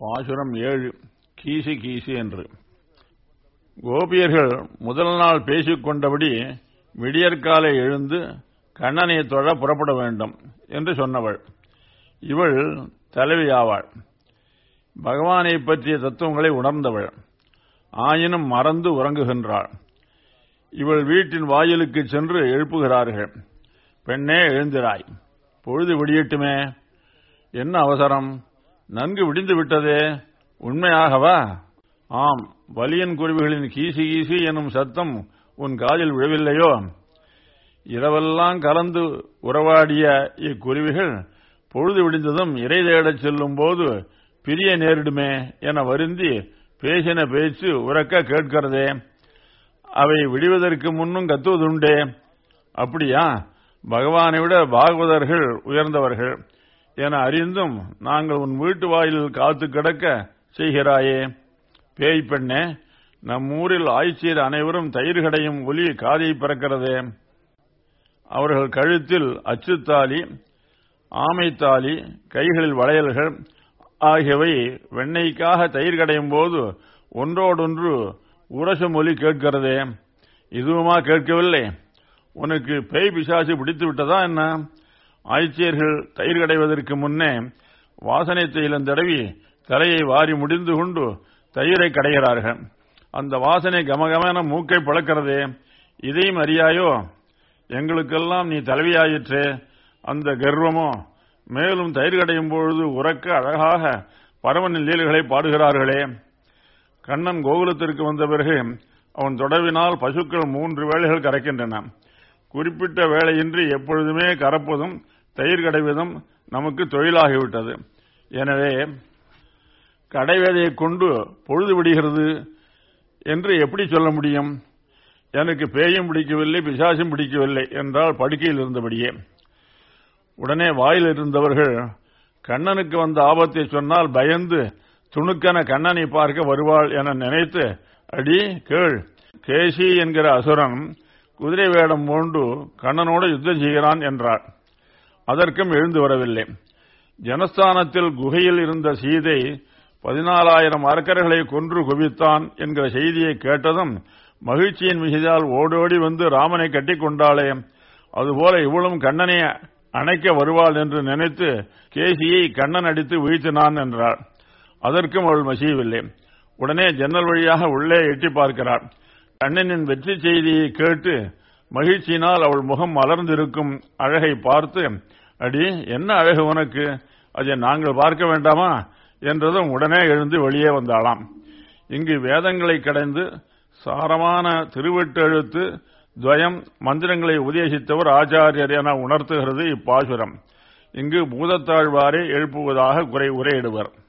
பாசுரம் ஏழு கீசு கீசு என்று கோபியர்கள் முதல் நாள் பேசிக் கொண்டபடி விடியற்காலை எழுந்து கண்ணனை தொழ புறப்பட வேண்டும் என்று சொன்னவள் இவள் தலைவியாவாள் பகவானை பற்றிய தத்துவங்களை உணர்ந்தவள் ஆயினும் மறந்து உறங்குகின்றாள் இவள் வீட்டின் வாயிலுக்கு சென்று எழுப்புகிறார்கள் பெண்ணே எழுந்திராய் பொழுது விடியட்டுமே என்ன அவசரம் நன்கு விடிந்து விட்டதே உண்மையாகவா ஆம் வலியன் குருவிகளின் கீசி கீசி எனும் சத்தம் உன் காதில் விழவில்லையோ இரவெல்லாம் கலந்து உறவாடிய இக்குருவிகள் பொழுது விடிந்ததும் இறை தேடச் செல்லும் போது பிரிய நேரிடுமே என வருந்தி பேசின பேச்சு உறக்க கேட்கிறதே அவை விடுவதற்கு முன்னும் கத்துவதுண்டே அப்படியா பகவானை விட பாகவதர்கள் உயர்ந்தவர்கள் என அறிந்தும் நாங்கள் உன் வீட்டு வாயிலில் காத்து கிடக்க செய்கிறாயே பேய் பெண்ணே நம் ஊரில் ஆய்ச்சியர் அனைவரும் தயிர் கடையும் ஒலி காதை பிறக்கிறதே அவர்கள் கழுத்தில் அச்சுத்தாலி ஆமைத்தாலி கைகளில் வளையல்கள் ஆகியவை வெண்ணெய்க்காக தயிர் கடையும் போது ஒன்றோடொன்று உரசும் ஒலி கேட்கிறதே இதுவுமா கேட்கவில்லை உனக்கு பேய் பிசாசு பிடித்து விட்டதா என்ன ஆய்ச்சியர்கள் தயிர் கடைவதற்கு முன்னே வாசனை தைலம் தடவி தலையை வாரி முடிந்து கொண்டு தயிரை கடைகிறார்கள் அந்த வாசனை கமகமான மூக்கை பழக்கிறதே இதையும் அறியாயோ எங்களுக்கெல்லாம் நீ தலைவியாயிற்றே அந்த கர்வமோ மேலும் தயிர் கடையும் பொழுது உறக்க அழகாக பரமனின் லீலைகளை பாடுகிறார்களே கண்ணன் கோகுலத்திற்கு வந்த பிறகு அவன் தொடர்பினால் பசுக்கள் மூன்று வேளைகள் கறக்கின்றன குறிப்பிட்ட வேளையின்றி எப்பொழுதுமே கறப்பதும் தயிர் கடைவதும் நமக்கு தொழிலாகிவிட்டது எனவே கடைவேதையை கொண்டு பொழுது விடுகிறது என்று எப்படி சொல்ல முடியும் எனக்கு பேயும் பிடிக்கவில்லை பிசாசும் பிடிக்கவில்லை என்றால் படுக்கையில் இருந்தபடியே உடனே வாயில் இருந்தவர்கள் கண்ணனுக்கு வந்த ஆபத்தை சொன்னால் பயந்து துணுக்கன கண்ணனை பார்க்க வருவாள் என நினைத்து அடி கேள் கேசி என்கிற அசுரன் குதிரை வேடம் போண்டு கண்ணனோடு யுத்தம் செய்கிறான் என்றார் அதற்கும் எழுந்து வரவில்லை ஜனஸ்தானத்தில் குகையில் இருந்த சீதை பதினாலாயிரம் அரக்கர்களை கொன்று குவித்தான் என்கிற செய்தியை கேட்டதும் மகிழ்ச்சியின் மிகுதியால் ஓடோடி வந்து ராமனை கட்டிக் கொண்டாளே அதுபோல இவளும் கண்ணனை அணைக்க வருவாள் என்று நினைத்து கேசியை கண்ணன் அடித்து வீழ்த்தினான் என்றாள் அதற்கும் அவள் மசியவில்லை உடனே ஜன்னல் வழியாக உள்ளே எட்டி பார்க்கிறாள் கண்ணனின் வெற்றி செய்தியை கேட்டு மகிழ்ச்சியினால் அவள் முகம் மலர்ந்திருக்கும் அழகை பார்த்து அடி என்ன அழகு உனக்கு அதை நாங்கள் பார்க்க வேண்டாமா என்றதும் உடனே எழுந்து வெளியே வந்தாளாம் இங்கு வேதங்களை கடைந்து சாரமான திருவெட்டெழுத்து துவயம் மந்திரங்களை உபதேசித்தவர் ஆச்சாரியர் என உணர்த்துகிறது இப்பாசுரம் இங்கு பூதத்தாழ்வாரை எழுப்புவதாக குறை உரையிடுவர்